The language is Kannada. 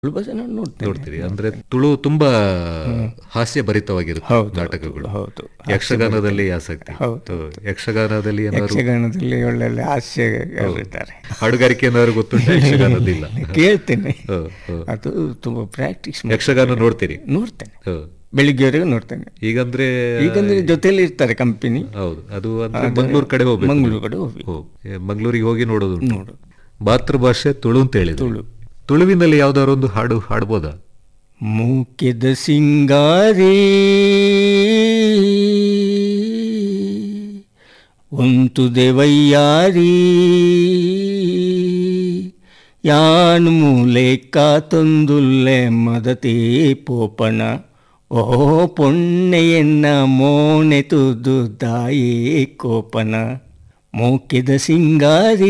ತುಳು ಭಾಷೆ ನಾನು ನೋಡ್ತೇನೆ ನೋಡ್ತೀರಿ ಅಂದ್ರೆ ತುಳು ತುಂಬಾ ಹಾಸ್ಯ ಭರಿತವಾಗಿರುತ್ತೆ ಹೌದು, ನಾಟಕಗಳು ಹೌದು. ಯಕ್ಷಗಾನದಲ್ಲಿ ಆಸಕ್ತಿ ಹೌದು, ಹೌದು. ಯಕ್ಷಗಾನದಲ್ಲಿ ಏನಾದ್ರು ಯಕ್ಷಗಾನದಲ್ಲಿ ಒಳ್ಳೊಳ್ಳೆ ಹಾಸ್ಯಗಾರರಿದ್ದಾರೆ ಹಾಡುಗಾರಿಕೆ ಏನಾದ್ರು ಗೊತ್ತುಂಟ ಯಕ್ಷಗಾನದಿಲ್ಲ ಕೇಳ್ತೇನೆ ಹೌದು, ಹೌದು. ಅದು ತುಂಬಾ ಪ್ರಾಕ್ಟೀಸ್ ಯಕ್ಷಗಾನ ನೋಡ್ತೀರಿ ನೋಡ್ತೇನೆ ಹೌದು. ಬೆಳಿಗ್ಗೆವರೆಗೂ ನೋಡ್ತೇನೆ ಈಗಂದ್ರೆ ಈಗಂದ್ರೆ ಜೊತೆಲಿ ಇರ್ತಾರೆ ಕಂಪನಿ ಹೌದು ಅದು ಅಂದ್ರೆ ಮಂಗಳೂರು ಕಡೆ ಹೋಗ್ಬೇಕು ಮಂಗಳೂರು ಕಡೆ ಹೋಗಿ ಹೋ, ಏ, ಮಂಗಳೂರಿಗೆ ಹೋಗಿ ನೋಡೋದು ಉಂಟು. ನೋಡು ಮಾತೃಭಾಷೆ ತುಳು ಅಂತ ಹೇಳಿದ್ರು ತುಳು ತುಳುವಿನಲ್ಲಿ ಯಾವ್ದಾದ್ರು ಒಂದು ಹಾಡು ಹಾಡ್ಬೋದಾ ಮೂಕೆದ ಸಿಂಗಾರಿ ಒಂತು ದೇವಯ್ಯಾರಿ ಯಾನ್ ಮೂಲೆ ಕಾತೊಂದುಲ್ಲೆ ಮದತಿ ಪೋಪಣ ಓ ಪೊಣ್ಣೆಯನ್ನ ಮೋನೆ ತುದು ದಾಯೇ ಕೋಪನ ಮೂಕೆದ ಸಿಂಗಾರಿ